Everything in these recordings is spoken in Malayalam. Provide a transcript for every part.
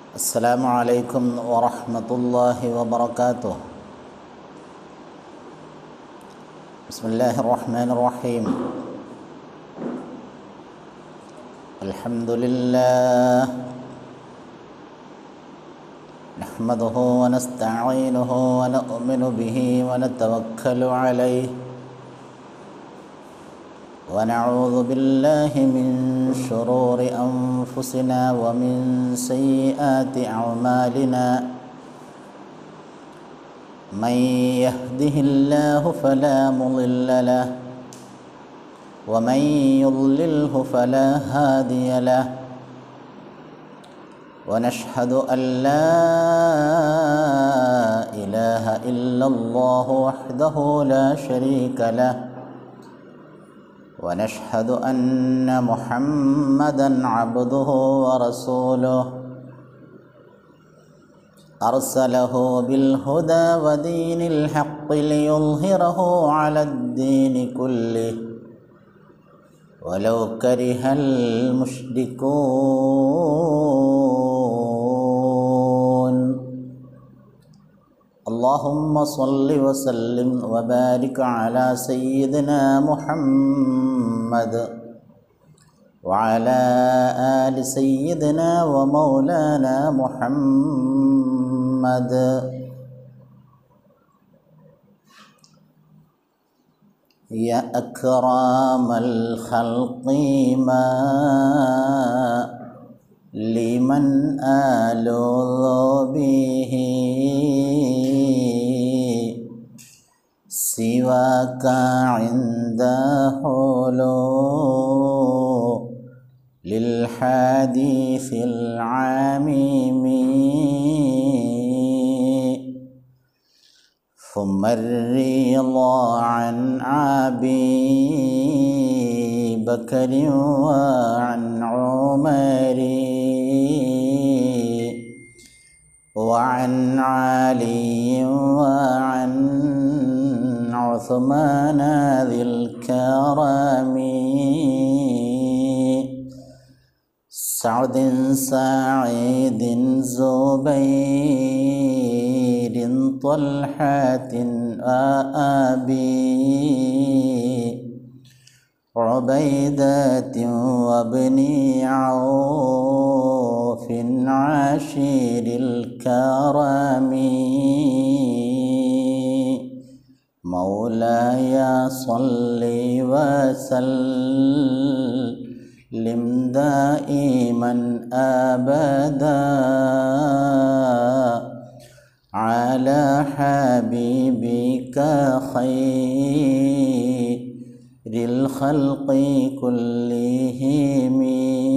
السلام عليكم ورحمة الله وبركاته بسم الله الرحمن الرحيم الحمد لله نحمده ونستعينه ونؤمن به ونتوكل عليه ونعوذ بالله من شرور أنفسنا ومن سيئات أعمالنا من يهده الله فلا مضل له ومن يضلله فلا هادي له ونشهد أن لا إله إلا الله وحده لا شريك له ونشهد أن محمدا عبده ورسوله أرسله بالهدى ودين الحق ليظهره على الدين كله ولو كره المشركون اللهم صل وسلم وبارك على سيدنا محمد وعلى آل سيدنا ومولانا محمد يا أكرم الخلق ما لمن آلذ به سواك عند حلول للحديث العميم ثم الرضا عن أبي بكر وعن عمر وعن علي وعن عثمان ذي الكرم سعد سعيد زبير طلحة وأبي عبيدة وابن عوف عشير الكرم مولاي صل وسلم دائما ابدا على حبيبك خير الخلق كلهم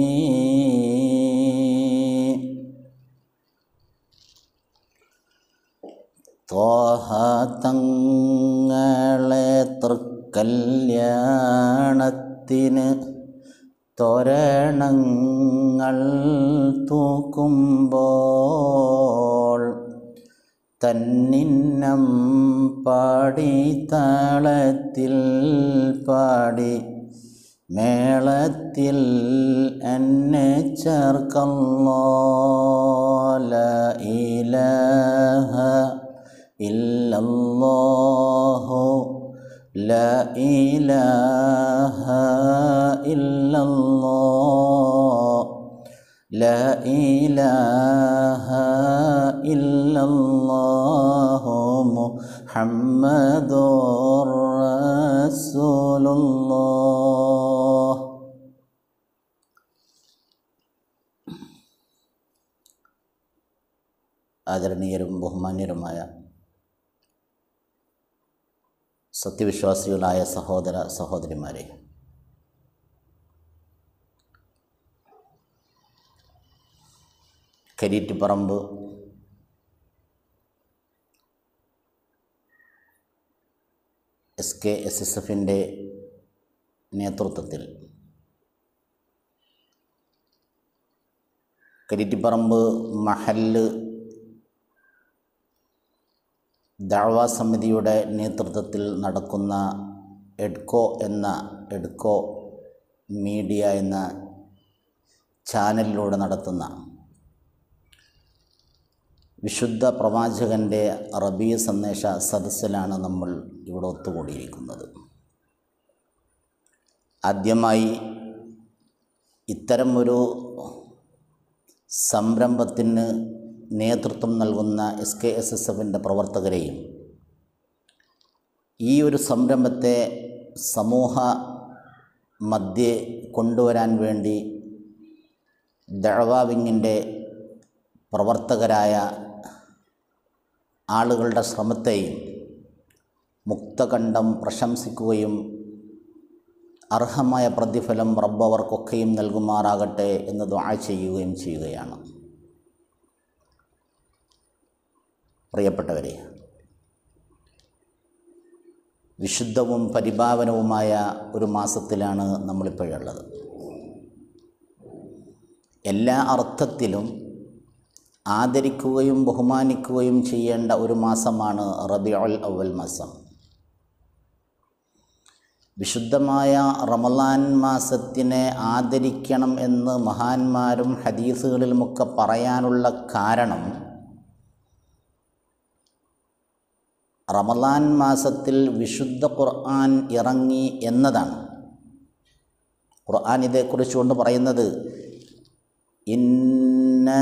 തോഹ തങ്ങളെ തൃക്കല്യാണത്തിന് തോരണങ്ങൾ തൂക്കുമ്പോൾ തന്നിന്നം പാടി താളത്തിൽ പാടി മേളത്തിൽ എന്നെ ചേർക്കല്ലോ ഇലഹ ഇല്ലല്ലാഹു لا إله إلا الله لا إله إلا الله محمد رسول الله ആദരണീയരും ബഹുമാന്യരുമായ സത്യവിശ്വാസികളായ സഹോദര സഹോദരിമാരെ Kareetiparamba S K S S എഫിൻ്റെ നേതൃത്വത്തിൽ കരിറ്റിപ്പറമ്പ് മഹല്ല് ദാഴ്വാ സമിതിയുടെ നേതൃത്വത്തിൽ നടക്കുന്ന എഡ്കോ എന്ന എഡ്കോ മീഡിയ എന്ന ചാനലിലൂടെ നടത്തുന്ന വിശുദ്ധ പ്രവാചകൻ്റെ റബീ സന്ദേശ സദസ്സിലാണ് നമ്മൾ ഇവിടെ ഒത്തുകൂടിയിരിക്കുന്നത് ആദ്യമായി ഇത്തരം ഒരു സംരംഭത്തിന് നേതൃത്വം നൽകുന്ന എസ് കെ എസ് എസ് എഫിൻ്റെ പ്രവർത്തകരെയും ഈ ഒരു സംരംഭത്തെ സമൂഹ മധ്യേ കൊണ്ടുവരാൻ വേണ്ടി ദഴവാവിങ്ങിൻ്റെ പ്രവർത്തകരായ ആളുകളുടെ ശ്രമത്തെയും മുക്തകണ്ഠം പ്രശംസിക്കുകയും അർഹമായ പ്രതിഫലം റബ്ബ് അവർക്കൊക്കെയും നൽകുമാറാകട്ടെ എന്ന് ദ്വാ ചെയ്യുകയും ചെയ്യുകയാണ് പ്രിയപ്പെട്ടവരെ വിശുദ്ധവും പരിഭാവനവുമായ ഒരു മാസത്തിലാണ് നമ്മളിപ്പോഴുള്ളത് എല്ലാ അർത്ഥത്തിലും ആദരിക്കുകയും ബഹുമാനിക്കുകയും ചെയ്യേണ്ട ഒരു മാസമാണ് റബിയുൽ അവൽ മാസം വിശുദ്ധമായ റമലാൻ മാസത്തിനെ ആദരിക്കണം എന്ന് മഹാന്മാരും ഹദീസുകളിലുമൊക്കെ പറയാനുള്ള കാരണം റമലാൻ മാസത്തിൽ വിശുദ്ധ ഖുർആൻ ഇറങ്ങി എന്നതാണ് ഖുർആൻ ഇതേക്കുറിച്ച് കൊണ്ട് പറയുന്നത് ഇന്ന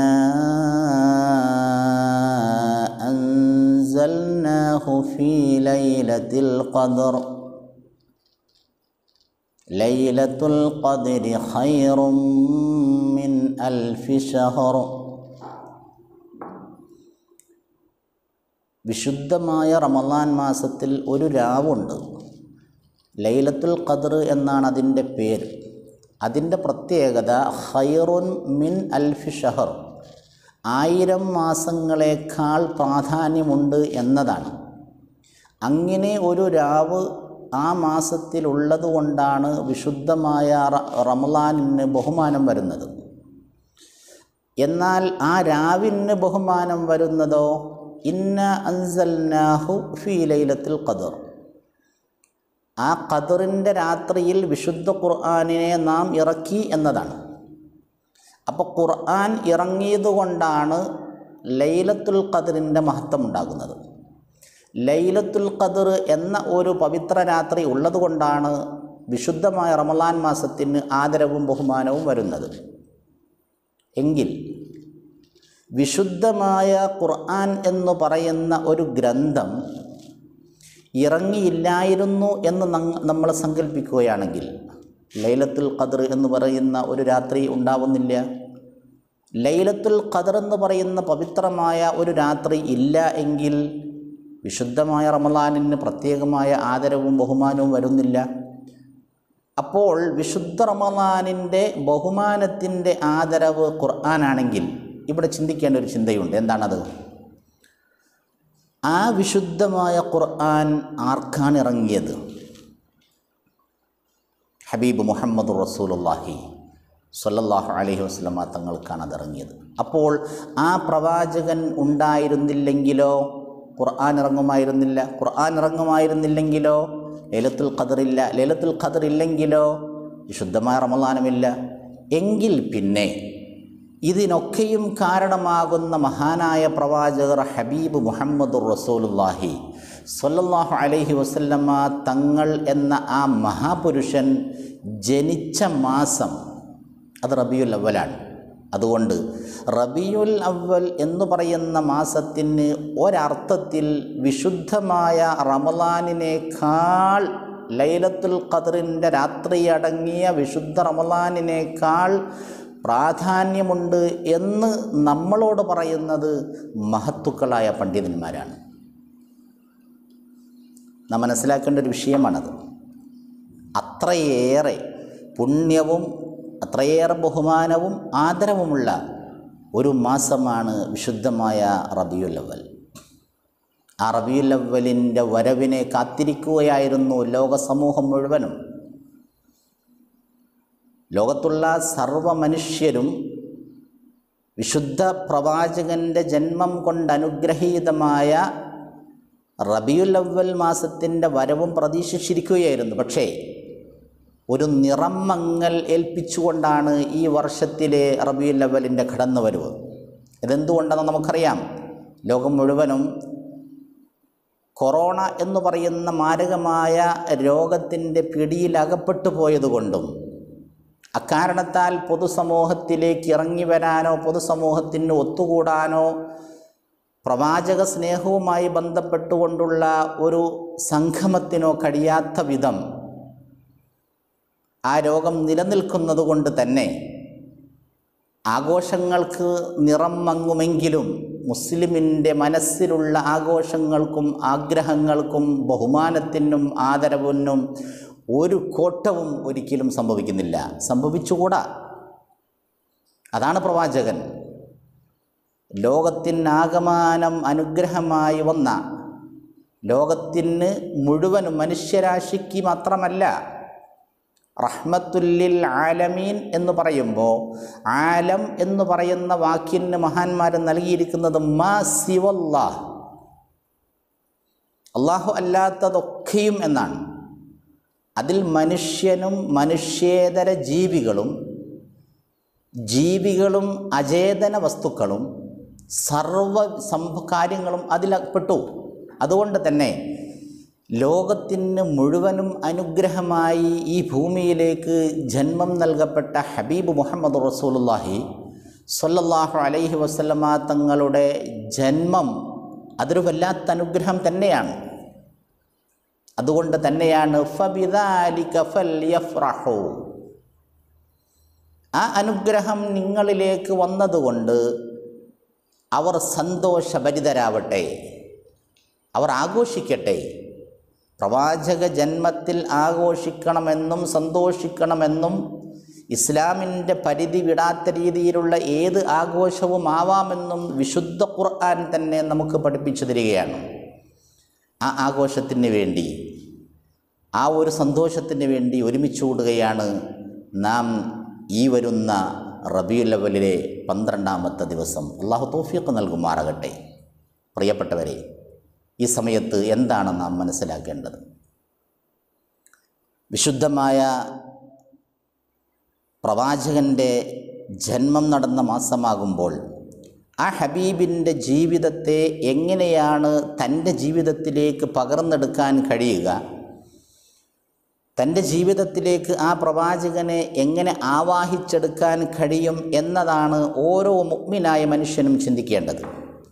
അൻസൽനാഹു ഫീ ലൈലത്തിൽ ഖദർ ലൈലത്തുൽ ഖദ്രി ഖൈറും മിൻ അൽഫി ഷഹർ വിശുദ്ധമായ റമദാൻ മാസത്തിൽ ഒരു രാവുണ്ട് ലൈലത്തുൽ ഖദർ എന്നാണ് അതിൻ്റെ പേര് അതിൻ്റെ പ്രത്യേകത ഖൈറുൻ മിൻ അൽഫി ഷഹർ ആയിരം മാസങ്ങളെക്കാൾ പ്രാധാന്യമുണ്ട് എന്നതാണ് അങ്ങനെ ഒരു രാവ് ആ മാസത്തിലുള്ളത് കൊണ്ടാണ് വിശുദ്ധമായ റമലാനിന് ബഹുമാനം വരുന്നത് എന്നാൽ ആ രാവിന് ബഹുമാനം വരുന്നതോ ഇന്ന അൻസൽനാഹു ഫീ ലൈലത്തിൽ ഖദർ ആ ഖദറിൻ്റെ രാത്രിയിൽ വിശുദ്ധ ഖുർആാനിനെ നാം ഇറക്കി എന്നതാണ് അപ്പോൾ ഖുർആൻ ഇറങ്ങിയത് കൊണ്ടാണ് ലൈലത്തുൽ ഖദറിൻ്റെ മഹത്വം ഉണ്ടാകുന്നത് ലൈലത്തുൽ ഖദർ എന്ന ഒരു പവിത്ര രാത്രി ഉള്ളതുകൊണ്ടാണ് വിശുദ്ധമായ റമലാൻ മാസത്തിന് ആദരവും ബഹുമാനവും വരുന്നത് എങ്കിൽ വിശുദ്ധമായ ഖുർആൻ എന്ന് പറയുന്ന ഒരു ഗ്രന്ഥം ഇറങ്ങിയില്ലായിരുന്നു എന്ന് നമ്മൾ സങ്കല്പിക്കുകയാണെങ്കിൽ ലൈലത്തുൽ ഖദർ എന്ന് പറയുന്ന ഒരു രാത്രി ഉണ്ടാവുന്നില്ല ലൈലത്തുൽ ഖദർ എന്ന് പറയുന്ന പവിത്രമായ ഒരു രാത്രി ഇല്ല എങ്കിൽ വിശുദ്ധമായ റമലാനിന് പ്രത്യേകമായ ആദരവും ബഹുമാനവും വരുന്നില്ല അപ്പോൾ വിശുദ്ധ റമലാനിൻ്റെ ബഹുമാനത്തിൻ്റെ ആദരവ് ഖുർആനാണെങ്കിൽ ഇവിടെ ചിന്തിക്കേണ്ട ഒരു ചിന്തയുണ്ട് എന്താണത് ആ വിശുദ്ധമായ ഖുർആൻ ആർക്കാണ് ഇറങ്ങിയത് ഹബീബ് മുഹമ്മദ് റസൂലുല്ലാഹി സല്ലല്ലാഹു അലൈഹി വസ്ലമ തങ്ങൾക്കാണ് അത് ഇറങ്ങിയത് അപ്പോൾ ആ പ്രവാചകൻ ഉണ്ടായിരുന്നില്ലെങ്കിലോ ഖുർആൻ ഇറങ്ങുമായിരുന്നില്ല ഖുർആൻ ഇറങ്ങുമായിരുന്നില്ലെങ്കിലോ ലേലത്തുൽ ഖദറില്ല ലേലത്തുൽ ഖദർ ഇല്ലെങ്കിലോ വിശുദ്ധമായ റമദാനുമില്ല എങ്കിൽ പിന്നെ ഇതിനൊക്കെയും കാരണമാകുന്ന മഹാനായ പ്രവാചകർ ഹബീബ് മുഹമ്മദ് റസൂലുല്ലാഹി സല്ലല്ലാഹു അലൈഹി വസല്ലമ്മ തങ്ങൾ എന്ന ആ മഹാപുരുഷൻ ജനിച്ച മാസം അത് റബിയുൽ അവലാണ് അതുകൊണ്ട് റബിയുൽ അവൽ എന്ന് പറയുന്ന മാസത്തിന് ഒരർത്ഥത്തിൽ വിശുദ്ധമായ റമലാനിനേക്കാൾ ലൈലത്തുൽ ഖദറിൻ്റെ രാത്രിയടങ്ങിയ വിശുദ്ധ റമലാനിനേക്കാൾ പ്രാധാന്യമുണ്ട് എന്ന് നമ്മളോട് പറയുന്നത് മഹത്തുക്കളായ പണ്ഡിതന്മാരാണ് നാം മനസ്സിലാക്കേണ്ട ഒരു വിഷയമാണത് അത്രയേറെ പുണ്യവും അത്രയേറെ ബഹുമാനവും ആദരവുമുള്ള ഒരു മാസമാണ് വിശുദ്ധമായ റബിയുൽ അവൽ ആ റബിയുൽ അവലിൻ്റെ വരവിനെ കാത്തിരിക്കുകയായിരുന്നു ലോക സമൂഹം മുഴുവനും ലോകത്തുള്ള സർവ മനുഷ്യരും വിശുദ്ധ പ്രവാചകൻ്റെ ജന്മം കൊണ്ട് അനുഗ്രഹീതമായ റബിയുൽ അവൽ മാസത്തിൻ്റെ വരവും പ്രതീക്ഷിച്ചിരിക്കുകയായിരുന്നു പക്ഷേ ഒരു നിറം മങ്ങൽ ഏൽപ്പിച്ചുകൊണ്ടാണ് ഈ വർഷത്തിലെ റബിയുൽ അവലിൻ്റെ കടന്നുവരവ് ഇതെന്തുകൊണ്ടെന്ന് നമുക്കറിയാം ലോകം മുഴുവനും കൊറോണ എന്ന് പറയുന്ന മാരകമായ രോഗത്തിൻ്റെ പിടിയിൽ അകപ്പെട്ടു പോയതുകൊണ്ടും അക്കാരണത്താൽ പൊതുസമൂഹത്തിലേക്ക് ഇറങ്ങി വരാനോ പൊതുസമൂഹത്തിന് ഒത്തുകൂടാനോ പ്രവാചക സ്നേഹവുമായി ബന്ധപ്പെട്ടുകൊണ്ടുള്ള ഒരു സംഗമത്തിനോ കഴിയാത്ത വിധം ആ രോഗം നിലനിൽക്കുന്നത് കൊണ്ട് തന്നെ ആഘോഷങ്ങൾക്ക് നിറം മങ്ങുമെങ്കിലും മുസ്ലിമിൻ്റെ മനസ്സിലുള്ള ആഘോഷങ്ങൾക്കും ആഗ്രഹങ്ങൾക്കും ബഹുമാനത്തിനും ആദരവിനും ഒരു കോട്ടവും ഒരിക്കലും സംഭവിക്കുന്നില്ല സംഭവിച്ചുകൂടാ അതാണ് പ്രവാചകൻ ലോകത്തിനാകമാനം അനുഗ്രഹമായി വന്ന ലോകത്തിന് മുഴുവൻ മനുഷ്യരാശിക്ക് മാത്രമല്ല റഹ്മത്തുല്ലിൽ ആലമീൻ എന്ന് പറയുമ്പോൾ ആലം എന്ന് പറയുന്ന വാക്കിന് മഹാന്മാർ നൽകിയിരിക്കുന്നത് മാ സിവല്ലാഹ് അള്ളാഹു അല്ലാത്തതൊക്കെയും എന്നാണ് അതിൽ മനുഷ്യനും മനുഷ്യേതര ജീവികളും ജീവികളും അചേതന വസ്തുക്കളും സർവ സംഭ കാര്യങ്ങളും അതിൽപ്പെട്ടു അതുകൊണ്ട് തന്നെ ലോകത്തിന് മുഴുവനും അനുഗ്രഹമായി ഈ ഭൂമിയിലേക്ക് ജന്മം നൽകപ്പെട്ട ഹബീബ് മുഹമ്മദ് റസൂലുല്ലാഹി സല്ലല്ലാഹു അലൈഹി വസല്ലമ തങ്ങളുടെ ജന്മം അതൊരു വല്ലാത്ത അനുഗ്രഹം തന്നെയാണ് അതുകൊണ്ട് തന്നെയാണ് ഫബിദാലിക ഫൽയഫ്റഹു ആ അനുഗ്രഹം നിങ്ങളിലേക്ക് വന്നതുകൊണ്ട് അവർ സന്തോഷഭരിതരാവട്ടെ അവർ ആഘോഷിക്കട്ടെ പ്രവാചക ജന്മത്തിൽ ആഘോഷിക്കണമെന്നും സന്തോഷിക്കണമെന്നും ഇസ്ലാമിൻ്റെ പരിധി വിടാത്ത രീതിയിലുള്ള ഏത് ആഘോഷവും ആവാമെന്നും വിശുദ്ധ ഖുർആൻ തന്നെ നമുക്ക് പഠിപ്പിച്ചു തരികയാണ് ആ ആഘോഷത്തിന് വേണ്ടി ആ ഒരു സന്തോഷത്തിന് വേണ്ടി ഒരുമിച്ച് കൂടുകയാണ് നാം ഈ വരുന്ന റബിയുൽ ലെവലിലെ പന്ത്രണ്ടാമത്തെ ദിവസം അള്ളാഹു തോഫിയൊക്കെ നൽകുമാറാകട്ടെ പ്രിയപ്പെട്ടവരെ ഈ സമയത്ത് എന്താണ് നാം മനസ്സിലാക്കേണ്ടത് വിശുദ്ധമായ പ്രവാചകൻ്റെ ജന്മം നടന്ന മാസമാകുമ്പോൾ ആ ഹബീബിൻ്റെ ജീവിതത്തെ എങ്ങനെയാണ് തൻ്റെ ജീവിതത്തിലേക്ക് പകർന്നെടുക്കാൻ കഴിയുക തൻ്റെ ജീവിതത്തിലേക്ക് ആ പ്രവാചകനെ എങ്ങനെ ആവാഹിച്ചെടുക്കാൻ കഴിയും എന്നതാണ് ഓരോ മുഗ്മിനായ മനുഷ്യനും ചിന്തിക്കേണ്ടത്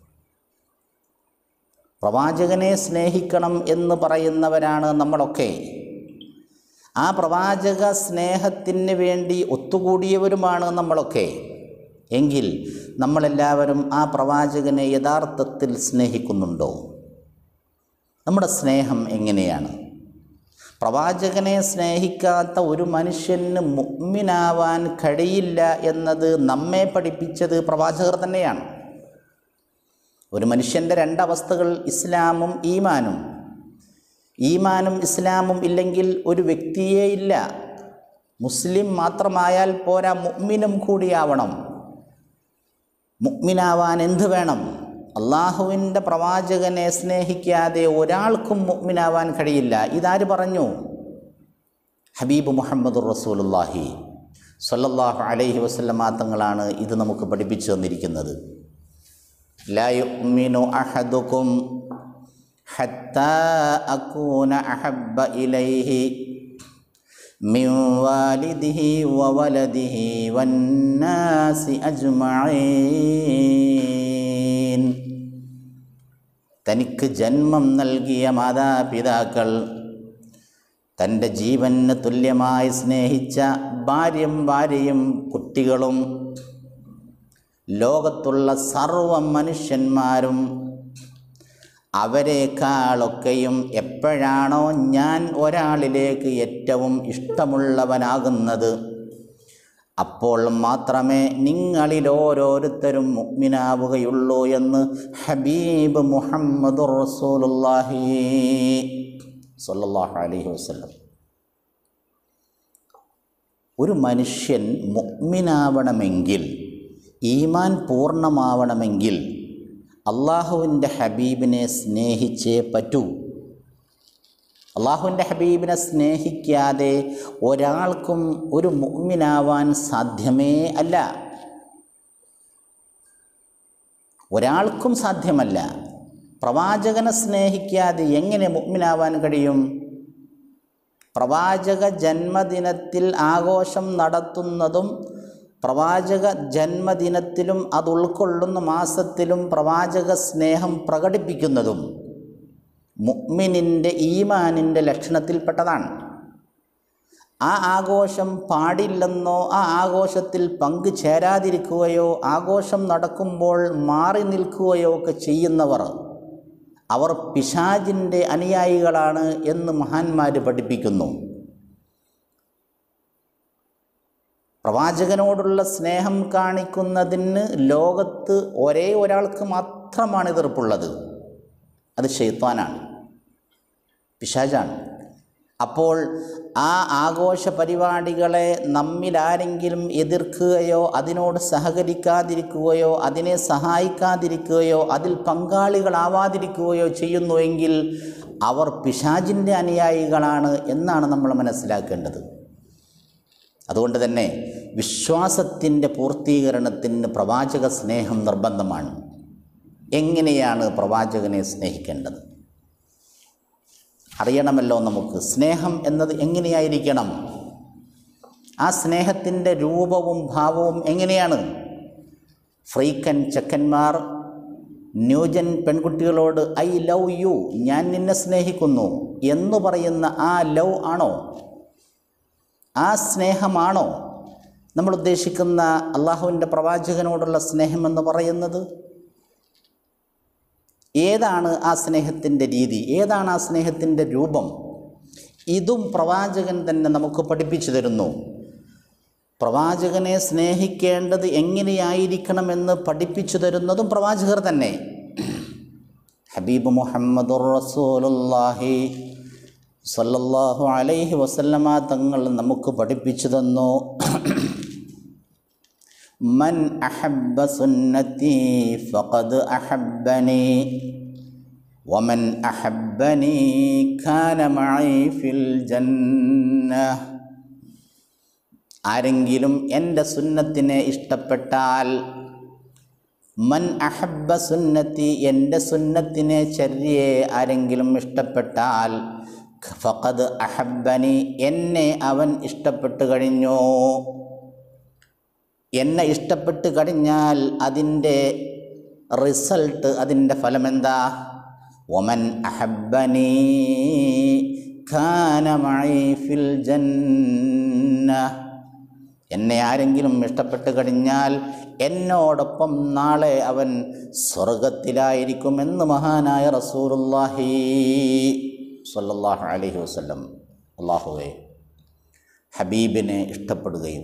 പ്രവാചകനെ സ്നേഹിക്കണം എന്ന് പറയുന്നവരാണ് നമ്മളൊക്കെ ആ പ്രവാചക സ്നേഹത്തിന് വേണ്ടി ഒത്തുകൂടിയവരുമാണ് നമ്മളൊക്കെ എങ്കിൽ നമ്മളെല്ലാവരും ആ പ്രവാചകനെ യഥാർത്ഥത്തിൽ സ്നേഹിക്കുന്നുണ്ടോ നമ്മുടെ സ്നേഹം എങ്ങനെയാണ് പ്രവാചകനെ സ്നേഹിക്കാത്ത ഒരു മനുഷ്യന് മുഗ്മിനാവാൻ കഴിയില്ല എന്നത് നമ്മെ പഠിപ്പിച്ചത് പ്രവാചകർ തന്നെയാണ് ഒരു മനുഷ്യൻ്റെ രണ്ടവസ്ഥകൾ ഇസ്ലാമും ഈമാനും ഈമാനും ഇസ്ലാമും ഇല്ലെങ്കിൽ ഒരു വ്യക്തിയേ ഇല്ല മുസ്ലിം മാത്രമായാൽ പോരാ മുഅ്മിനും കൂടിയാവണം മുഅ്മിനാവാൻ എന്ത് വേണം അള്ളാഹുവിൻ്റെ പ്രവാചകനെ സ്നേഹിക്കാതെ ഒരാൾക്കും മുഅ്മിനാവാൻ കഴിയില്ല ഇതാര് പറഞ്ഞു ഹബീബ് മുഹമ്മദ് റസൂലുല്ലാഹി സല്ലല്ലാഹു അലൈഹി വസല്ലമ തങ്ങളാണ് ഇത് നമുക്ക് പഠിപ്പിച്ചു തന്നിരിക്കുന്നത് لا يؤمن أحدكم حتى أكون أحب إليه من والده وولده والناس أجمعين തനിക്ക് ജന്മം നൽകിയ മാതാപിതാക്കൾ തൻ്റെ ജീവന് തുല്യമായി സ്നേഹിച്ച ഭാര്യം ഭാര്യയും കുട്ടികളും ലോകത്തുള്ള സർവ മനുഷ്യന്മാരും അവരെക്കാളൊക്കെയും എപ്പോഴാണോ ഞാൻ ഒരാളിലേക്ക് ഏറ്റവും ഇഷ്ടമുള്ളവനാകുന്നത് അപ്പോൾ മാത്രമേ നിങ്ങളിൽ ഓരോരുത്തരും മുഗ്മിനാവുകയുള്ളൂ എന്ന് ഹബീബ് മുഹമ്മദ് റസൂലുള്ളാഹി സ്വല്ലല്ലാഹു അലൈഹി വസല്ലം ഒരു മനുഷ്യൻ മുഗ്മിനാവണമെങ്കിൽ ഈമാൻ പൂർണ്ണമാവണമെങ്കിൽ അള്ളാഹുവിൻ്റെ ഹബീബിനെ സ്നേഹിച്ചേ പറ്റൂ അള്ളാഹുവിൻ്റെ ഹബീബിനെ സ്നേഹിക്കാതെ ഒരാൾക്കും ഒരു മുഅ്മിനാവാൻ സാധ്യമേ അല്ല ഒരാൾക്കും സാധ്യമല്ല പ്രവാചകനെ സ്നേഹിക്കാതെ എങ്ങനെ മുഗ്മിനാവാൻ കഴിയും പ്രവാചക ജന്മദിനത്തിൽ ആഘോഷം നടത്തുന്നതും പ്രവാചക ജന്മദിനത്തിലും അത് ഉൾക്കൊള്ളുന്ന മാസത്തിലും പ്രവാചക സ്നേഹം പ്രകടിപ്പിക്കുന്നതും മുഅ്മിനിൻ്റെ ഈമാനിൻ്റെ ലക്ഷണത്തിൽപ്പെട്ടതാണ് ആ ആഘോഷം പാടില്ലെന്നോ ആ ആഘോഷത്തിൽ പങ്കു ചേരാതിരിക്കുകയോ ആഘോഷം നടക്കുമ്പോൾ മാറി നിൽക്കുകയോ ഒക്കെ ചെയ്യുന്നവർ അവർ പിശാജിൻ്റെ അനുയായികളാണ് എന്ന് മഹാന്മാർ പഠിപ്പിക്കുന്നു പ്രവാചകനോടുള്ള സ്നേഹം കാണിക്കുന്നതിന് ലോകത്ത് ഒരേ ഒരാൾക്ക് മാത്രമാണ് എതിർപ്പുള്ളത് അത് ഷെയ്ത്താനാണ് പിശാജാണ് അപ്പോൾ ആ ആഘോഷ പരിപാടികളെ നമ്മിൽ ആരെങ്കിലും എതിർക്കുകയോ അതിനോട് സഹകരിക്കാതിരിക്കുകയോ അതിനെ സഹായിക്കാതിരിക്കുകയോ അതിൽ പങ്കാളികളാവാതിരിക്കുകയോ ചെയ്യുന്നുവെങ്കിൽ അവർ പിശാജിൻ്റെ അനുയായികളാണ് എന്നാണ് നമ്മൾ മനസ്സിലാക്കേണ്ടത് അതുകൊണ്ട് തന്നെ വിശ്വാസത്തിൻ്റെ പൂർത്തീകരണത്തിന് പ്രവാചക സ്നേഹം നിർബന്ധമാണ് എങ്ങനെയാണ് പ്രവാചകനെ സ്നേഹിക്കേണ്ടത് അറിയണമല്ലോ നമുക്ക് സ്നേഹം എന്നത് എങ്ങനെയായിരിക്കണം ആ സ്നേഹത്തിൻ്റെ രൂപവും ഭാവവും എങ്ങനെയാണ് ഫ്രീക്കൻ ചെക്കന്മാർ ന്യൂജൻ പെൺകുട്ടികളോട് ഐ ലവ് യു ഞാൻ നിന്നെ സ്നേഹിക്കുന്നു എന്ന് പറയുന്ന ആ ലവ് ആണോ ആ സ്നേഹമാണോ നമ്മൾ ഉദ്ദേശിക്കുന്ന അള്ളാഹുവിൻ്റെ പ്രവാചകനോടുള്ള സ്നേഹമെന്ന് പറയുന്നത് ഏതാണ് ആ സ്നേഹത്തിൻ്റെ രീതി ഏതാണ് ആ സ്നേഹത്തിൻ്റെ രൂപം ഇതും പ്രവാചകൻ തന്നെ നമുക്ക് പഠിപ്പിച്ചു തരുന്നു പ്രവാചകനെ സ്നേഹിക്കേണ്ടത് എങ്ങനെയായിരിക്കണമെന്ന് പഠിപ്പിച്ചു തരുന്നതും പ്രവാചകർ തന്നെ ഹബീബ് മുഹമ്മദുർ റസൂലുള്ളാഹി സല്ലല്ലാഹു അലൈഹി വസല്ലമ തങ്ങൾ നമുക്ക് പഠിപ്പിച്ചു തന്നു മൻ അഹബ്ബ സുന്നത്തി ഫഖദ് അഹബ്ബനി വമൻ അഹബ്ബനി കാന മഈ ഫിൽ ജന്ന ആരെങ്കിലും എൻ്റെ സുന്നത്തിനെ ഇഷ്ടപ്പെട്ടാൽ മൻ അഹബ്ബ സുന്നത്തി എൻ്റെ സുന്നത്തിനെ ചര്യയെ ആരെങ്കിലും ഇഷ്ടപ്പെട്ടാൽ ഫഖദ് അഹബ്ബനി എന്നെ അവൻ ഇഷ്ടപ്പെട്ടു കഴിഞ്ഞു എന്നെ ഇഷ്ടപ്പെട്ട് കഴിഞ്ഞാൽ അതിൻ്റെ റിസൾട്ട് അതിൻ്റെ ഫലം എന്താ ഒമൻ അഹബ്ബനി ഖാനമഴി ഫിൽ ജന്ന എന്നെ ആരെങ്കിലും ഇഷ്ടപ്പെട്ട് കഴിഞ്ഞാൽ എന്നോടൊപ്പം നാളെ അവൻ സ്വർഗത്തിലായിരിക്കുമെന്ന് മഹാനായ റസൂലുള്ളാഹി സല്ലല്ലാഹു അലൈഹി വസല്ലം അള്ളാഹുവെ ഹബീബിനെ ഇഷ്ടപ്പെടുകയും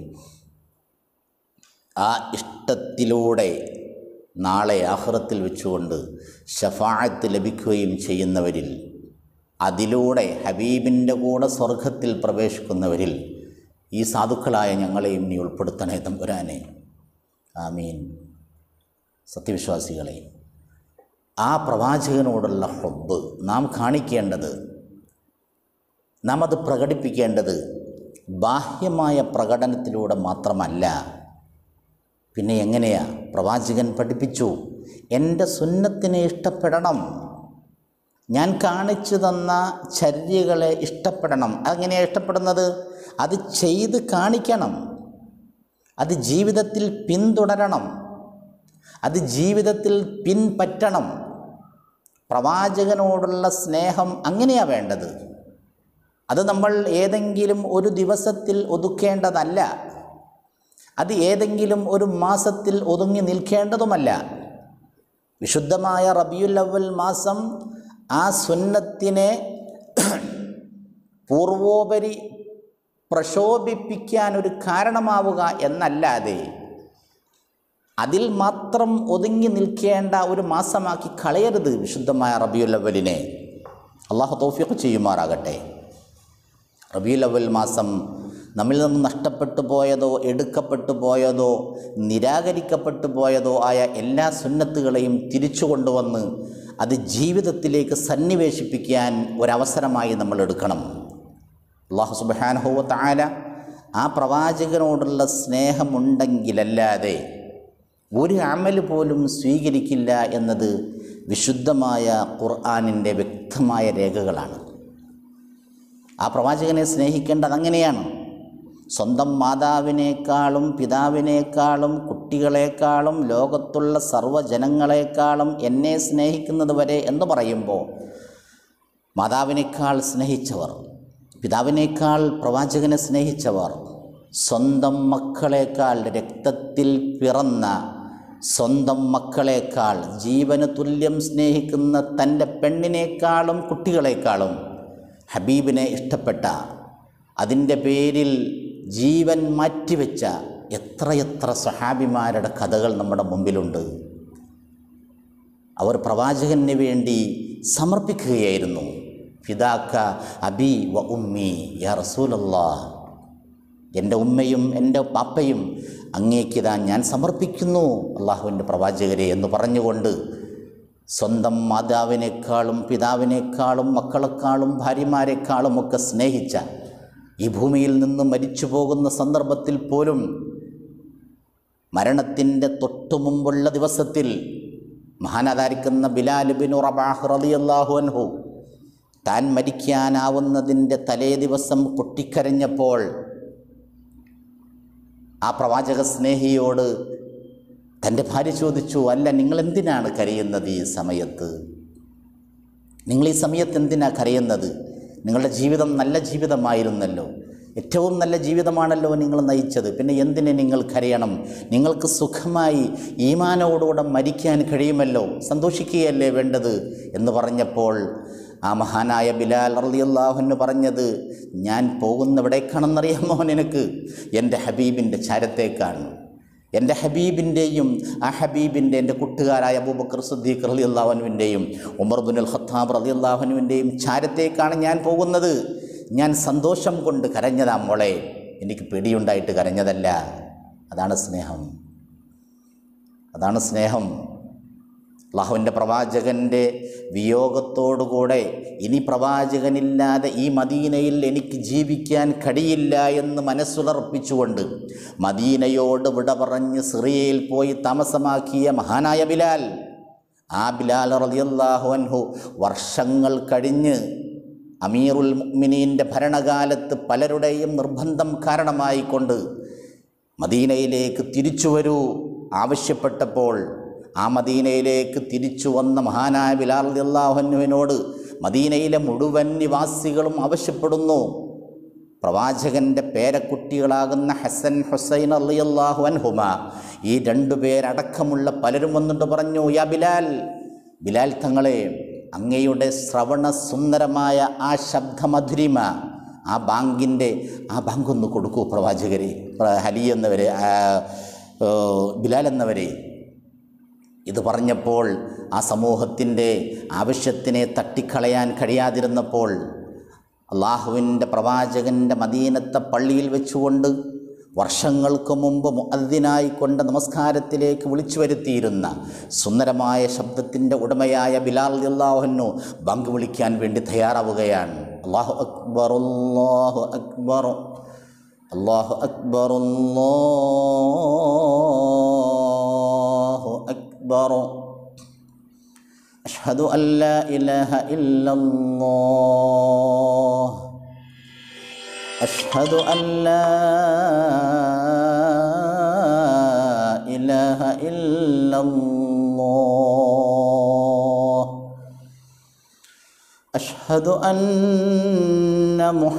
ആ ഇഷ്ടത്തിലൂടെ നാളെ ആഹ്റത്തിൽ വെച്ചുകൊണ്ട് ഷഫാഴത്ത് ലഭിക്കുകയും ചെയ്യുന്നവരിൽ അതിലൂടെ ഹബീബിൻ്റെ കൂടെ സ്വർഗത്തിൽ പ്രവേശിക്കുന്നവരിൽ ഈ സാധുക്കളായ ഞങ്ങളെയും നീ ഉൾപ്പെടുത്തണേ തമ്പുരാനെ ആമീൻ സത്യവിശ്വാസികളെ ആ പ്രവാചകനോടുള്ള ഹൊബ് നാം കാണിക്കേണ്ടത് നാം അത് പ്രകടിപ്പിക്കേണ്ടത് ബാഹ്യമായ പ്രകടനത്തിലൂടെ മാത്രമല്ല പിന്നെ എങ്ങനെയാ പ്രവാചകൻ പഠിപ്പിച്ചു എൻ്റെ സുന്നത്തിനെ ഇഷ്ടപ്പെടണം ഞാൻ കാണിച്ചു തന്ന ചര്യകളെ ഇഷ്ടപ്പെടണം അതെങ്ങനെയാണ് ഇഷ്ടപ്പെടുന്നത് അത് ചെയ്ത് കാണിക്കണം അത് ജീവിതത്തിൽ പിന്തുടരണം അത് ജീവിതത്തിൽ പിൻപറ്റണം പ്രവാചകനോടുള്ള സ്നേഹം അങ്ങനെയാണ് വേണ്ടത് അത് നമ്മൾ ഏതെങ്കിലും ഒരു ദിവസത്തിൽ ഒതുക്കേണ്ടതല്ല അത് ഏതെങ്കിലും ഒരു മാസത്തിൽ ഒതുങ്ങി നിൽക്കേണ്ടതുമല്ല വിശുദ്ധമായ റബിയുൽ അവൽ മാസം ആ സുന്നത്തിനെ പൂർവോപരി പ്രശോഭിപ്പിക്കാൻ ഒരു കാരണമാവുക എന്നല്ലാതെ അതിൽ മാത്രം ഒതുങ്ങി നിൽക്കേണ്ട ഒരു മാസമാക്കി കളയരുത് വിശുദ്ധമായ റബിയുൽ അവലിനെ അള്ളാഹു തൗഫീഖ് ചെയ്യുമാറാകട്ടെ റബിയുൽ അവൽ മാസം നമ്മിൽ നിന്ന് നഷ്ടപ്പെട്ടു പോയതോ എടുക്കപ്പെട്ടു പോയതോ നിരാകരിക്കപ്പെട്ടു പോയതോ ആയ എല്ലാ സുന്നത്തുകളെയും തിരിച്ചു കൊണ്ടുവന്ന് അത് ജീവിതത്തിലേക്ക് സന്നിവേശിപ്പിക്കാൻ ഒരവസരമായി നമ്മൾ എടുക്കണം അള്ളാഹു സുബാനഹുവ താല ആ പ്രവാചകനോടുള്ള സ്നേഹമുണ്ടെങ്കിലല്ലാതെ ഒരു അമൽ പോലും സ്വീകരിക്കില്ല എന്നത് വിശുദ്ധമായ ഖുർആാനിൻ്റെ വ്യക്തമായ രേഖകളാണ് ആ പ്രവാചകനെ സ്നേഹിക്കേണ്ടത് അങ്ങനെയാണ് സ്വന്തം മാതാവിനേക്കാളും പിതാവിനേക്കാളും കുട്ടികളെക്കാളും ലോകത്തുള്ള സർവ്വജനങ്ങളെക്കാളും എന്നെ സ്നേഹിക്കുന്നത് വരെ എന്ന് പറയുമ്പോൾ മാതാവിനേക്കാൾ സ്നേഹിച്ചവർ പിതാവിനേക്കാൾ പ്രവാചകനെ സ്നേഹിച്ചവർ സ്വന്തം മക്കളേക്കാൾ രക്തത്തിൽ പിറന്ന സ്വന്തം മക്കളേക്കാൾ ജീവന് തുല്യം സ്നേഹിക്കുന്ന തൻ്റെ പെണ്ണിനേക്കാളും കുട്ടികളെക്കാളും ഹബീബിനെ ഇഷ്ടപ്പെട്ട അതിൻ്റെ പേരിൽ ജീവൻ മാറ്റിവെച്ച എത്രയെത്ര സഹാബിമാരുടെ കഥകൾ നമ്മുടെ മുമ്പിലുണ്ട് അവർ പ്രവാചകന് വേണ്ടി സമർപ്പിക്കുകയായിരുന്നു ഫിദാക്ക അബി വ ഉമ്മി യാ റസൂലല്ലാ എൻ്റെ ഉമ്മയും എൻ്റെ പാപ്പയും അങ്ങേക്കിതാ ഞാൻ സമർപ്പിക്കുന്നു അള്ളാഹുവിൻ്റെ പ്രവാചകരെ എന്ന് പറഞ്ഞുകൊണ്ട് സ്വന്തം മാതാവിനേക്കാളും പിതാവിനേക്കാളും മക്കളെക്കാളും ഭാര്യമാരെക്കാളും ഒക്കെ സ്നേഹിച്ച ഈ ഭൂമിയിൽ നിന്ന് മരിച്ചു പോകുന്ന സന്ദർഭത്തിൽ പോലും മരണത്തിൻ്റെ തൊട്ടു മുമ്പുള്ള ദിവസത്തിൽ മഹാനാധാരിക്കുന്ന ബിലാൽ ബിൻ റബാഹ് റളിയല്ലാഹു അൻഹു താൻ മരിക്കാനാവുന്നതിൻ്റെ തലേ ദിവസം പൊട്ടിക്കരഞ്ഞപ്പോൾ ആ പ്രവാചക സ്നേഹിയോട് തൻ്റെ ഭാര്യ ചോദിച്ചു അല്ല നിങ്ങൾ എന്തിനാണ് കരയുന്നത് ഈ സമയത്ത് നിങ്ങൾ ഈ സമയത്ത് എന്തിനാണ് കരയുന്നത് നിങ്ങളുടെ ജീവിതം നല്ല ജീവിതമായിരുന്നല്ലോ ഏറ്റവും നല്ല ജീവിതമാണല്ലോ നിങ്ങൾ നയിച്ചത് പിന്നെ എന്തിനെ നിങ്ങൾ കരയണം നിങ്ങൾക്ക് സുഖമായി ഈമാനോടുകൂടെ മരിക്കാൻ കഴിയുമല്ലോ സന്തോഷിക്കുകയല്ലേ വേണ്ടത് എന്ന് പറഞ്ഞപ്പോൾ ആ മഹാനായ ബിലാൽ റളിയല്ലാഹുവിന് പറഞ്ഞത് ഞാൻ പോകുന്നവിടേക്കാണെന്നറിയാമോ നിനക്ക് എൻ്റെ ഹബീബിൻ്റെ ചാരത്തേക്കാണ് എൻ്റെ ഹബീബിൻ്റെയും ആ ഹബീബിൻ്റെ എൻ്റെ കൂട്ടുകാരായ അബൂബക്കർ സുദ്ദീഖ് റലി അള്ളാഹുവിൻ്റെയും ഉമർ ബുനുൽ ഖത്താബ് റലി അള്ളാഹുവിൻ്റെയും ചാരത്തേക്കാണ് ഞാൻ പോകുന്നത് ഞാൻ സന്തോഷം കൊണ്ട് കരഞ്ഞതാ മോളെ എനിക്ക് പേടിയുണ്ടായിട്ട് കരഞ്ഞതല്ല അതാണ് സ്നേഹം അതാണ് സ്നേഹം അള്ളാഹുവിൻ്റെ പ്രവാചകൻ്റെ വിയോഗത്തോടുകൂടെ ഇനി പ്രവാചകനില്ലാതെ ഈ മദീനയിൽ എനിക്ക് ജീവിക്കാൻ കഴിയില്ല എന്ന് മനസ്സുറപ്പിച്ചുകൊണ്ട് മദീനയോട് വിട പറഞ്ഞ് സിറിയയിൽ പോയി താമസമാക്കിയ മഹാനായ ബിലാൽ ആ ബിലാൽ റളിയല്ലാഹു അൻഹു വർഷങ്ങൾ കഴിഞ്ഞ് അമീറുൽ മുഅ്മിനീൻ്റെ ഭരണകാലത്ത് പലരുടെയും നിർബന്ധം കാരണമായിക്കൊണ്ട് മദീനയിലേക്ക് തിരിച്ചു വരൂ ആവശ്യപ്പെട്ടപ്പോൾ ആ മദീനയിലേക്ക് തിരിച്ചു വന്ന മഹാനായ ബിലാൽ അള്ളാഹുനുവിനോട് മദീനയിലെ മുഴുവൻ നിവാസികളും ആവശ്യപ്പെടുന്നു പ്രവാചകൻ്റെ പേരക്കുട്ടികളാകുന്ന ഹസൻ ഹുസൈൻ അള്ളിയല്ലാഹു അൻഹുമ ഈ രണ്ടു പേരടക്കമുള്ള പലരും വന്നിട്ട് പറഞ്ഞു യാ ബിലാൽ ബിലാൽ തങ്ങളെ അങ്ങയുടെ ശ്രവണ സുന്ദരമായ ആ ശബ്ദമധുരിമ ആ ബാങ്കിൻ്റെ ആ ബാങ്ക് ഒന്ന് കൊടുക്കൂ പ്രവാചകരെ പ്ര- ഹലി എന്നവരെ ആ, ഏ, ബിലാൽ എന്നവരെ ഇത് പറഞ്ഞപ്പോൾ ആ സമൂഹത്തിൻ്റെ ആവശ്യത്തിനെ തട്ടിക്കളയാൻ കഴിയാതിരുന്നപ്പോൾ അള്ളാഹുവിൻ്റെ പ്രവാചകൻ്റെ മദീനത്തെ പള്ളിയിൽ വെച്ചുകൊണ്ട് വർഷങ്ങൾക്ക് മുമ്പ് മുഅദ്ദിനായി കൊണ്ട് നമസ്കാരത്തിലേക്ക് വിളിച്ചു വരുത്തിയിരുന്ന സുന്ദരമായ ശബ്ദത്തിൻ്റെ ഉടമയായ ബിലാൽ അള്ളാഹുനു ബങ്ക് വിളിക്കാൻ വേണ്ടി തയ്യാറാവുകയാണ് അള്ളാഹു അക്ബർ അള്ളാഹു അക്ബർ അള്ളാഹു അക്ബർ അല്ലാഹു അക്ബർ أشهد أن لا إله إلا الله أشهد أن لا إله إلا الله أشهد أن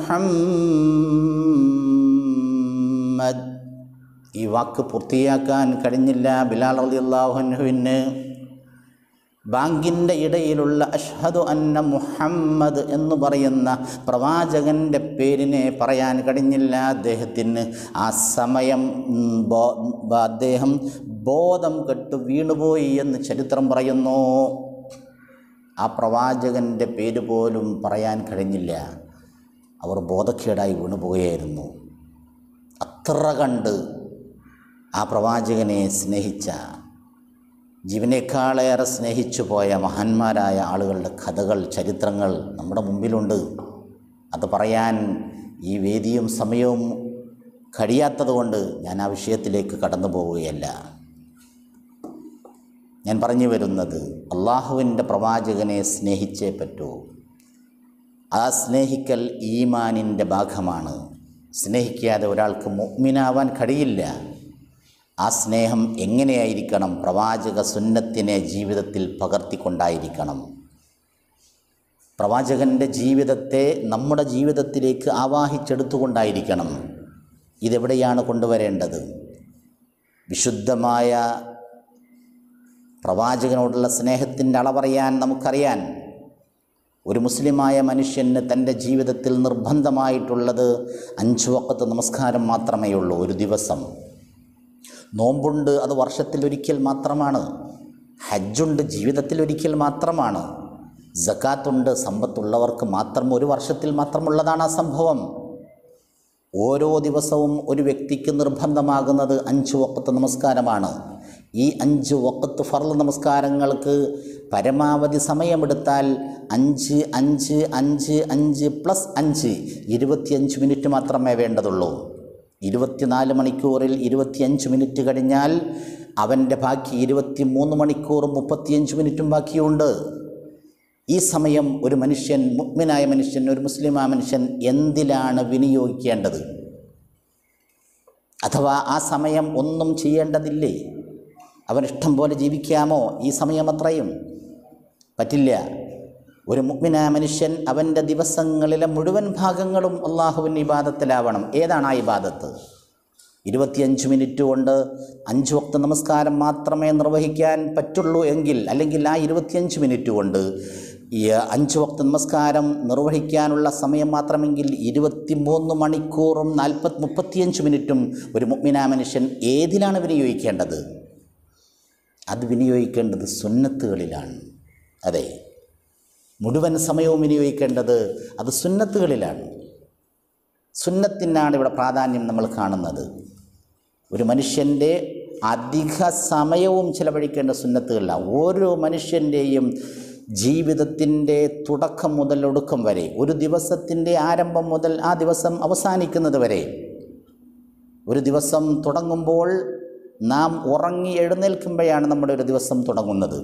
محمد ഈ വാക്ക് പൂർത്തിയാക്കാൻ കഴിഞ്ഞില്ല ബിലാൽ റളിയല്ലാഹുവിന് ബാങ്കിൻ്റെ ഇടയിലുള്ള അഷ്ഹദു അന്ന മുഹമ്മദ് എന്ന് പറയുന്ന പ്രവാചകൻ്റെ പേരിനെ പറയാൻ കഴിഞ്ഞില്ല അദ്ദേഹത്തിന് ആ സമയം ഉം, ബോ- ബ- അദ്ദേഹം ബോധം കെട്ട് വീണുപോയി എന്ന് ചരിത്രം പറയുന്നു ആ പ്രവാചകൻ്റെ പേര് പോലും പറയാൻ കഴിഞ്ഞില്ല അവർ ബോധക്കേടായി വീണുപോവുകയായിരുന്നു അത്ര കണ്ട് ആ പ്രവാചകനെ സ്നേഹിച്ച ജീവനേക്കാളേറെ സ്നേഹിച്ചു പോയ മഹാന്മാരായ ആളുകളുടെ കഥകൾ ചരിത്രങ്ങൾ നമ്മുടെ മുമ്പിലുണ്ട് അത് പറയാൻ ഈ വേദിയും സമയവും കഴിയാത്തതുകൊണ്ട് ഞാൻ ആ വിഷയത്തിലേക്ക് കടന്നു പോവുകയല്ല ഞാൻ പറഞ്ഞു വരുന്നത് അള്ളാഹുവിൻ്റെ പ്രവാചകനെ സ്നേഹിച്ചേ പറ്റൂ ആ സ്നേഹിക്കൽ ഈമാനിൻ്റെ ഭാഗമാണ് സ്നേഹിക്കാതെ ഒരാൾക്ക് മുഗ്മിനാവാൻ കഴിയില്ല ആ സ്നേഹം എങ്ങനെയായിരിക്കണം പ്രവാചക സുന്നത്തിനെ ജീവിതത്തിൽ പകർത്തിക്കൊണ്ടായിരിക്കണം പ്രവാചകൻ്റെ ജീവിതത്തെ നമ്മുടെ ജീവിതത്തിലേക്ക് ആവാഹിച്ചെടുത്തുകൊണ്ടായിരിക്കണം ഇതെവിടെയാണ് കൊണ്ടുവരേണ്ടത് വിശുദ്ധമായ പ്രവാചകനോടുള്ള സ്നേഹത്തിൻ്റെ അളവറിയാൻ നമുക്കറിയാൻ ഒരു മുസ്ലിമായ മനുഷ്യന് തൻ്റെ ജീവിതത്തിൽ നിർബന്ധമായിട്ടുള്ളത് അഞ്ച് വക്കത്ത് നമസ്കാരം മാത്രമേ ഉള്ളൂ ഒരു ദിവസം നോമ്പുണ്ട് അത് വർഷത്തിലൊരിക്കൽ മാത്രമാണ് ഹജ്ജുണ്ട് ജീവിതത്തിലൊരിക്കൽ മാത്രമാണ് ജക്കാത്തുണ്ട് സമ്പത്തുള്ളവർക്ക് മാത്രം ഒരു വർഷത്തിൽ മാത്രമുള്ളതാണ് ആ സംഭവം ഓരോ ദിവസവും ഒരു വ്യക്തിക്ക് നിർബന്ധമാകുന്നത് അഞ്ച് വക്കത്ത് നമസ്കാരമാണ് ഈ അഞ്ച് വക്കത്ത് ഫർള് നമസ്കാരങ്ങൾക്ക് പരമാവധി സമയമെടുത്താൽ അഞ്ച് അഞ്ച് അഞ്ച് അഞ്ച് പ്ലസ് അഞ്ച് ഇരുപത്തിയഞ്ച് മിനിറ്റ് മാത്രമേ വേണ്ടതുള്ളൂ ഇരുപത്തിനാല് മണിക്കൂറിൽ ഇരുപത്തിയഞ്ച് മിനിറ്റ് കഴിഞ്ഞാൽ അവൻ്റെ ബാക്കി ഇരുപത്തി മൂന്ന് മണിക്കൂറും മുപ്പത്തിയഞ്ച് മിനിറ്റും ബാക്കിയുണ്ട് ഈ സമയം ഒരു മനുഷ്യൻ മുഗ്മിനായ മനുഷ്യൻ ഒരു മുസ്ലിമായ മനുഷ്യൻ എന്തിലാണ് വിനിയോഗിക്കേണ്ടത് അഥവാ ആ സമയം ഒന്നും ചെയ്യേണ്ടതില്ലേ അവൻ ഇഷ്ടം പോലെ ജീവിക്കാമോ ഈ സമയം അത്രയും പറ്റില്ല ഒരു മുഗ്മിനായ മനുഷ്യൻ അവൻ്റെ ദിവസങ്ങളിലെ മുഴുവൻ ഭാഗങ്ങളും അള്ളാഹുവിൻ്റെ ഇബാദത്തിലാവണം ഏതാണ് ആ ഇബാദത്ത് ഇരുപത്തിയഞ്ച് മിനിറ്റ് കൊണ്ട് അഞ്ച് വക്ത നമസ്കാരം മാത്രമേ നിർവഹിക്കാൻ പറ്റുള്ളൂ എങ്കിൽ അല്ലെങ്കിൽ ആ ഇരുപത്തിയഞ്ച് മിനിറ്റ് കൊണ്ട് ഈ അഞ്ച് വക്ത നമസ്കാരം നിർവഹിക്കാനുള്ള സമയം മാത്രമെങ്കിൽ ഇരുപത്തിമൂന്ന് മണിക്കൂറും നാൽപ്പത്തി മുപ്പത്തിയഞ്ച് മിനിറ്റും ഒരു മുഗ്മിനാ മനുഷ്യൻ ഏതിലാണ് വിനിയോഗിക്കേണ്ടത് അത് വിനിയോഗിക്കേണ്ടത് സുന്നത്തുകളിലാണ് അതെ മുഴുവൻ സമയവും വിനിയോഗിക്കേണ്ടത് അത് സുന്നത്തുകളിലാണ് സുന്നത്തിനാണ് ഇവിടെ പ്രാധാന്യം നമ്മൾ കാണുന്നത് ഒരു മനുഷ്യൻ്റെ അധിക സമയവും ചിലവഴിക്കേണ്ട സുന്നത്തുകളില്ല ഓരോ മനുഷ്യൻ്റെയും ജീവിതത്തിൻ്റെ തുടക്കം മുതൽ ഒടുക്കം വരെ ഒരു ദിവസത്തിൻ്റെ ആരംഭം മുതൽ ആ ദിവസം അവസാനിക്കുന്നത് വരെ ഒരു ദിവസം തുടങ്ങുമ്പോൾ നാം ഉറങ്ങി എഴുന്നേൽക്കുമ്പോഴാണ് നമ്മുടെ ഒരു ദിവസം തുടങ്ങുന്നത്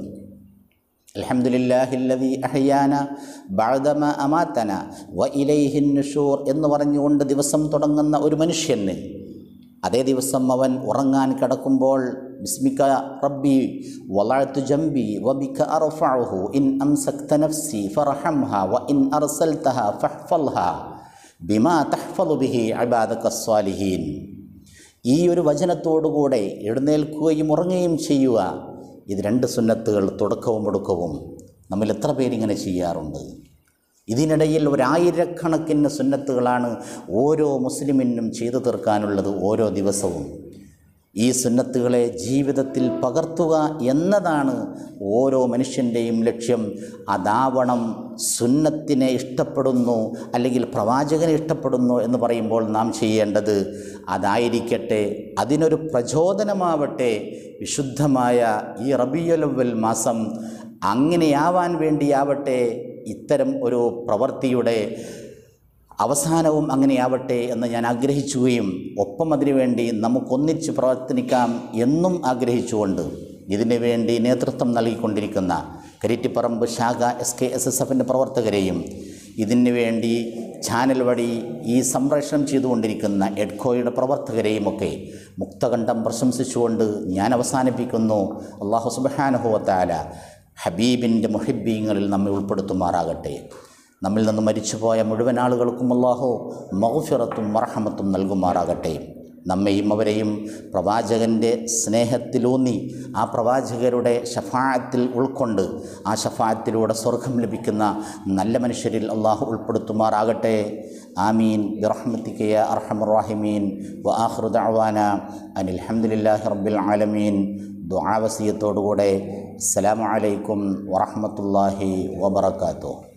അൽഹംദുലില്ലാഹില്ലദി അഹ്യാന ബഅദമ അമാതന വ ഇലൈഹിൻ നുഷൂർ എന്ന് പറഞ്ഞുകൊണ്ട് ദിവസം തുടങ്ങുന്ന ഒരു മനുഷ്യന് അതേ ദിവസം അവൻ ഉറങ്ങാൻ കിടക്കുമ്പോൾ ബിസ്മിക റബ്ബി വളഅത്തു ജംബി വബിക അർഫഉഹു ഇൻ അംസക്ത നഫ്സി ഫർഹംഹ വ ഇൻ അർസൽതഹ ഫഹ്ഫൽഹ ബിമാ തഹ്ഫളു ബിഹി ഇബാദക സ്വാലിഹീൻ ഈ ഒരു വചനത്തോടുകൂടെ എഴുന്നേൽക്കുകയും ഉറങ്ങുകയും ചെയ്യുക ഇത് രണ്ട് സുന്നത്തുകൾ തുടക്കവും ഒടുക്കവും നമ്മൾ എത്ര പേരിങ്ങനെ ചെയ്യാറുണ്ട് ഇതിനിടയിൽ ഒരായിരക്കണക്കിന് സുന്നത്തുകളാണ് ഓരോ മുസ്ലിമിനും ചെയ്തു തീർക്കാനുള്ളത് ഓരോ ദിവസവും ഈ സുന്നത്തുകളെ ജീവിതത്തിൽ പകർത്തുക എന്നതാണ് ഓരോ മനുഷ്യൻ്റെയും ലക്ഷ്യം അതാവണം സുന്നത്തിനെ ഇഷ്ടപ്പെടുന്നു അല്ലെങ്കിൽ പ്രവാചകനെ ഇഷ്ടപ്പെടുന്നു എന്ന് പറയുമ്പോൾ നാം ചെയ്യേണ്ടത് അതായിരിക്കട്ടെ അതിനൊരു പ്രചോദനമാവട്ടെ വിശുദ്ധമായ ഈ റബിയുലവൽ മാസം അങ്ങനെയാവാൻ വേണ്ടിയാവട്ടെ ഇത്തരം ഒരു പ്രവൃത്തിയുടെ അവസാനവും അങ്ങനെയാവട്ടെ എന്ന് ഞാൻ ആഗ്രഹിച്ചുകയും ഒപ്പം അതിനുവേണ്ടി നമുക്കൊന്നിച്ച് പ്രവർത്തിക്കാം എന്നും ആഗ്രഹിച്ചുകൊണ്ട് ഇതിനു വേണ്ടി നേതൃത്വം നൽകിക്കൊണ്ടിരിക്കുന്ന കരിറ്റിപ്പറമ്പ് ശാഖ എസ് കെ എസ് എസ് എഫിൻ്റെ പ്രവർത്തകരെയും ഇതിനു വേണ്ടി ചാനൽ വഴി ഈ സംപ്രേഷണം ചെയ്തുകൊണ്ടിരിക്കുന്ന എഡ്കോയുടെ പ്രവർത്തകരെയുമൊക്കെ മുക്തകണ്ഠം പ്രശംസിച്ചുകൊണ്ട് ഞാൻ അവസാനിപ്പിക്കുന്നു അള്ളാഹു സുബഹാനുഭവത്താല ഹബീബിൻ്റെ മുഹിബീങ്ങളിൽ നമ്മെ ഉൾപ്പെടുത്തുമാറാകട്ടെ നമ്മിൽ നിന്ന് മരിച്ചുപോയ മുഴുവൻ ആളുകൾക്കും അള്ളാഹു മൗഫിറത്തും മർഹമത്തും നൽകുമാറാകട്ടെ നമ്മയും അവരെയും പ്രവാചകൻ്റെ സ്നേഹത്തിലൂന്നി ആ പ്രവാചകരുടെ ഷഫായത്തിൽ ഉൾക്കൊണ്ട് ആ ഷഫായത്തിലൂടെ സ്വർഗം ലഭിക്കുന്ന നല്ല മനുഷ്യരിൽ അള്ളാഹു ഉൾപ്പെടുത്തുമാറാകട്ടെ ആമീൻ ബിറഹ്മത്തിക്കയ അർഹമുറാഹിമീൻ വ ആഹ്റുദാന അനിൽ അഹമ്മദില്ലാഹി റബ്ബിൽ ആലമീൻ ദുആവസീയത്തോടുകൂടെ അസ്സലാമു അലൈക്കും വറഹ്മത്തുള്ളാഹി വബറകാതുഹു